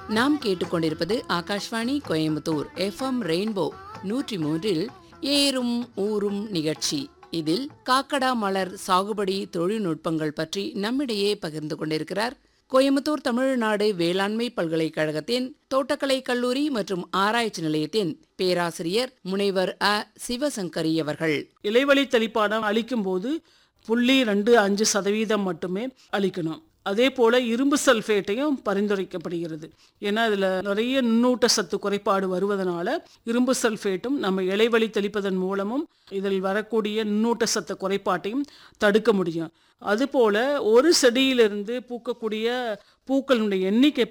நாம் கேட்டுக்கொண்டிருப்பது Akashvani Coimbatore FM rainbow நூற்றி மூன்றில் ஏறும் ஊரும் நிகழ்ச்சி இதில் காக்கடா மலர் சாகுபடி தொழில்நுட்பங்கள் பற்றி நம்மிடையே பகிர்ந்து கொண்டிருக்கிறார் கோயம்புத்தூர் தமிழ்நாடு வேளாண்மை பல்கலைக்கழகத்தின் தோட்டக்கலை கல்லூரி மற்றும் ஆராய்ச்சி நிலையத்தின் பேராசிரியர் முனைவர் அ சிவசங்கரி அவர்கள் இலைவழி தெளிப்பானம் அளிக்கும் போது புள்ளி ரெண்டு அஞ்சு சதவீதம் மட்டுமே அளிக்கணும் அதே போல இரும்பு சல்ஃபேட்டையும் பரிந்துரைக்கப்படுகிறது ஏன்னா இதில் நிறைய நுண்ணூட்ட சத்து குறைபாடு வருவதனால இரும்பு சல்ஃபேட்டும் நம்ம இலைவழி தெளிப்பதன் மூலமும் இதில் வரக்கூடிய நுண்ணூட்ட சத்து குறைபாட்டையும் தடுக்க முடியும் அதுபோல ஒரு செடியிலிருந்து பூக்கக்கூடிய பூக்களுடைய எண்ணிக்கை